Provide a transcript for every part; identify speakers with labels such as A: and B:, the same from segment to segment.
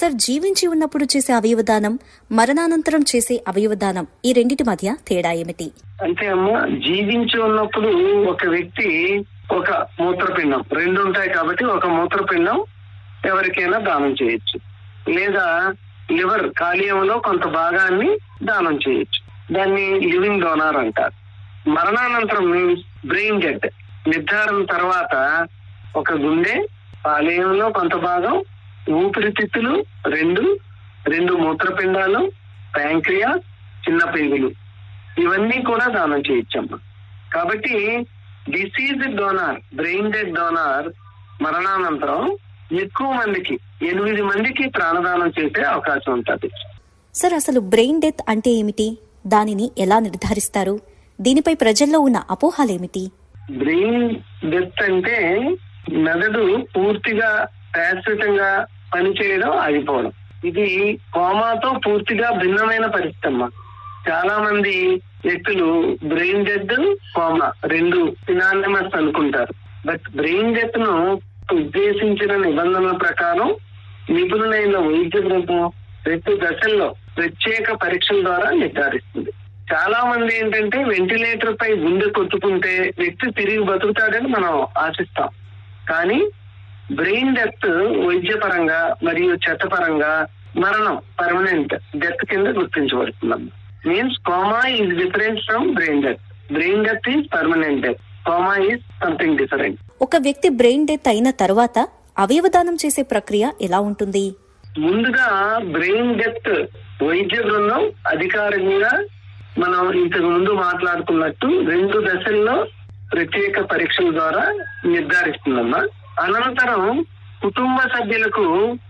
A: sir జీవించి ఉన్నప్పుడు చేసే అవయవదానం మరణానంతరం చేసే అవయవదానం ఈ రెండిటి మధ్య తేడా ఏమిటి
B: అంటే అమ్మ జీవించి ఉన్నప్పుడు ఒక వ్యక్తి ఒక మూత్రపిండం రెండు ఉంటాయి కాబట్టి ఒక మూత్రపిండం ఎవరికైనా దానం చేయొచ్చు లేదా లివర్ కాలేయంలో కొంత భాగాన్ని దానం చేయొచ్చు దాన్ని లివింగ్ డోనార్ అంటారు మరణానంతరం మీన్స్ బ్రెయిన్ డెడ్ నిర్ధారణ తర్వాత ఒక గుండె కాలేయంలో కొంత భాగం ఊపిరితిత్తులు రెండు రెండు మూత్రపిండాలు ప్యాంక్రియా చిన్న పేగులు ఇవన్నీ కూడా దానం చేయొచ్చమ్మా కాబట్టి deceased donor brain dead donor మరణానంతరం ఎక్కువ మందికి ఎనిమిది మందికి ప్రాణదానం చేసే అవకాశం ఉంటుంది
A: సార్ అసలు బ్రెయిన్ డెత్ అంటే ఏమిటి దానిని ఎలా నిర్ధారిస్తారు దీనిపై ప్రజల్లో ఉన్న అపోహాలేమిటి
B: బ్రెయిన్ డెత్ అంటే మెదడు పూర్తిగా శాశ్వతంగా పనిచేయడం ఆగిపోవడం ఇది కోమాతో పూర్తిగా భిన్నమైన పరిస్థితి అమ్మా చాలా మంది వ్యక్తులు బ్రెయిన్ డెత్ కోమా రెండు సినానిమస్ అనుకుంటారు బట్ బ్రెయిన్ డెత్ ను ఉద్దేశించిన నిబంధనల ప్రకారం నిపుణులైన వైద్య బృందం రెండు దశల్లో ప్రత్యేక పరీక్షల ద్వారా నిర్ధారిస్తుంది చాలా మంది ఏంటంటే వెంటిలేటర్ పై గుండె కొట్టుకుంటే వ్యక్తి తిరిగి బతుకుతాడని మనం ఆశిస్తాం కానీ బ్రెయిన్ డెత్ వైద్యపరంగా మరియు చట్టపరంగా మరణం పర్మనెంట్ డెత్ కింద గుర్తించబడుతుంది means coma is different from brain death brain death is permanent death coma is something different
A: ఒక వ్యక్తి బ్రెయిన్ డెత్ అయిన తర్వాత అవయవదానం చేసే ప్రక్రియ ఎలా ఉంటుంది
B: ముందుగా బ్రెయిన్ డెత్ వైద్య బృందం అధికారికంగా మనం ఇంతకు ముందు మాట్లాడుకున్నట్టు రెండు దశల్లో ప్రత్యేక పరీక్షల ద్వారా నిర్ధారిస్తుందమ్మా అనంతరం కుటుంబ సభ్యులకు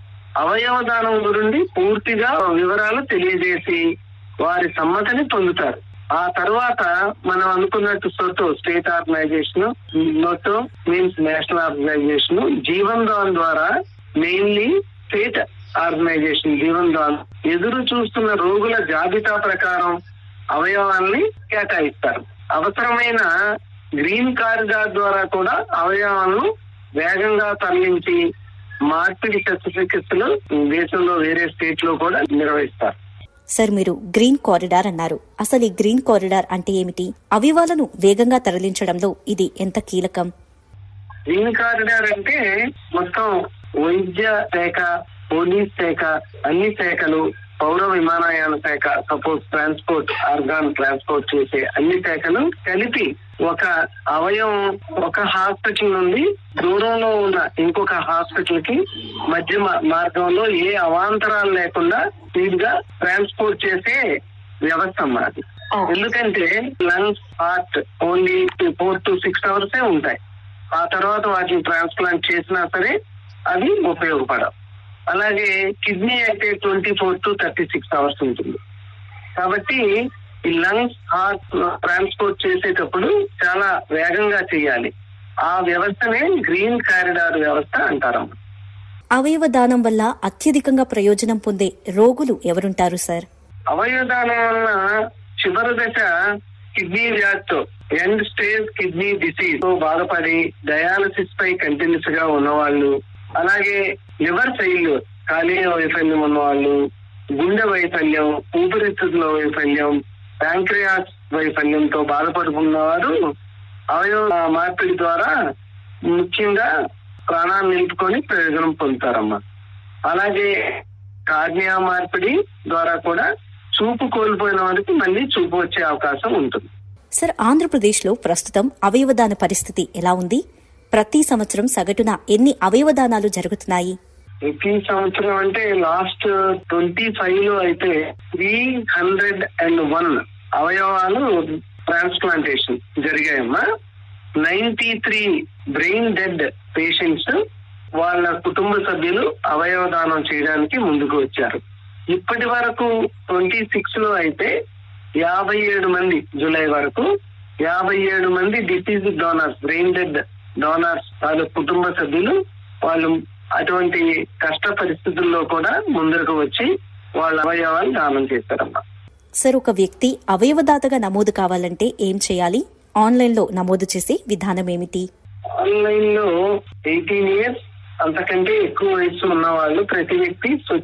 B: అవయవ దానం గురించి పూర్తిగా వివరాలు తెలియజేసి వారి సమ్మతిని పొందుతారు ఆ తర్వాత మనం అనుకున్నట్టు SOTTO state organisation NOTTO means national organisation Jeevan Dan ద్వారా mainly state organisation Jeevan Dan ఎదురు చూస్తున్న రోగుల జాబితా ప్రకారం అవయవాల్ని కేటాయిస్తారు అవసరమైన గ్రీన్ కారిడార్ ద్వారా కూడా అవయవాలను వేగంగా తరలించి మార్పిడి శస్త్రచికిత్సలు దేశంలో వేరే స్టేట్ లో కూడా నిర్వహిస్తారు
A: సార్ మీరు గ్రీన్ కారిడార్ అన్నారు అసలు ఈ గ్రీన్ కారిడార్ అంటే ఏమిటి అవయవాలను వేగంగా తరలించడంలో ఇది ఎంత కీలకం
B: గ్రీన్ కారిడార్ అంటే మొత్తం వైద్య శాఖ పోలీస్ శాఖ అన్ని శాఖలు పౌర విమానయాన శాఖ సపోజ్ ట్రాన్స్పోర్ట్ ఆర్గాన్ ట్రాన్స్పోర్ట్ చేసే అన్ని శాఖలు కలిపి ఒక అవయవం ఒక హాస్పిటల్ నుండి దూరంలో ఉన్న ఇంకొక హాస్పిటల్ కి మధ్య మా- మార్గంలో ఏ అవాంతరాలు లేకుండా స్పీడ్ గా ట్రాన్స్పోర్ట్ చేసే వ్యవస్థ అన్నది ఎందుకంటే lungs heart only four to six అవర్సే ఉంటాయి ఆ తర్వాత వాటిని ట్రాన్స్ప్లాంట్ చేసినా సరే అవి ఉపయోగపడవు అలాగే కిడ్నీ అయితే twenty four to thirty six hours ఉంటుంది కాబట్టి ఈ లంగ్స్ హార్ట్ ట్రాన్స్పోర్ట్ చేసేటప్పుడు చాలా వేగంగా చేయాలి ఆ వ్యవస్థనే గ్రీన్ కారిడార్ వ్యవస్థ అంటారమ్మ
A: అవయవ దానం వల్ల అత్యధికంగా ప్రయోజనం పొందే రోగులు ఎవరుంటారు సార్
B: అవయవదానం వలన చివరి దశ కిడ్నీ వ్యాధితో ఎండ్ స్టేజ్ కిడ్నీ డిసీజ్ తో బాధపడి డయాలసిస్ పై కంటిన్యూస్ గా ఉన్నవాళ్ళు అలాగే లివర్ ఫెయిల్యూర్ కాలేయ వైఫల్యం ఉన్నవాళ్ళు గుండె వైఫల్యం ఊపిరితిత్తుల వైఫల్యం ప్యాంక్రియాస్ వైఫల్యంతో బాధపడుతున్నవారు అవయవ మార్పిడి ద్వారా ముఖ్యంగా ప్రాణాలు నిలుపుకొని ప్రయోజనం పొందుతారమ్మా అలాగే కార్నియా మార్పిడి ద్వారా కూడా చూపు కోల్పోయిన వారికి మళ్ళీ చూపు వచ్చే అవకాశం ఉంటుంది
A: సార్ ఆంధ్రప్రదేశ్లో ప్రస్తుతం అవయవదాన పరిస్థితి ఎలా ఉంది ప్రతి సంవత్సరం సగటున ఎన్ని అవయవదానాలు జరుగుతున్నాయి
B: ప్రతి సంవత్సరం అంటే లాస్ట్ ట్వంటీ ఫైవ్ లో అయితే త్రీ హండ్రెడ్ అండ్ వన్ అవయవాలు ట్రాన్స్ప్లాంటేషన్ జరిగాయమ్మా ninety three brain dead patients వాళ్ళ కుటుంబ సభ్యులు అవయవ దానం చేయడానికి ముందుకు వచ్చారు ఇప్పటి వరకు ట్వంటీ సిక్స్ లో అయితే యాభై ఏడు మంది జూలై వరకు యాభై ఏడు మంది deceased donors brain dead donors వాళ్ళ కుటుంబ సభ్యులు వాళ్ళు అటువంటి కష్ట పరిస్థితుల్లో కూడా ముందరకు వచ్చి వాళ్ళ అవయవాలు దానం చేస్తారమ్మా
A: సార్ ఒక వ్యక్తి అవయవదాతగా నమోదు కావాలంటే ఏం చేయాలి ఆన్లైన్లో నమోదు చేసే విధానం ఏమిటి
B: ఆన్లైన్ లో ఎయిటీన్ ఇయర్స్ అంతకంటే ఎక్కువ వయసు ఉన్న వాళ్ళు ప్రతి వ్యక్తి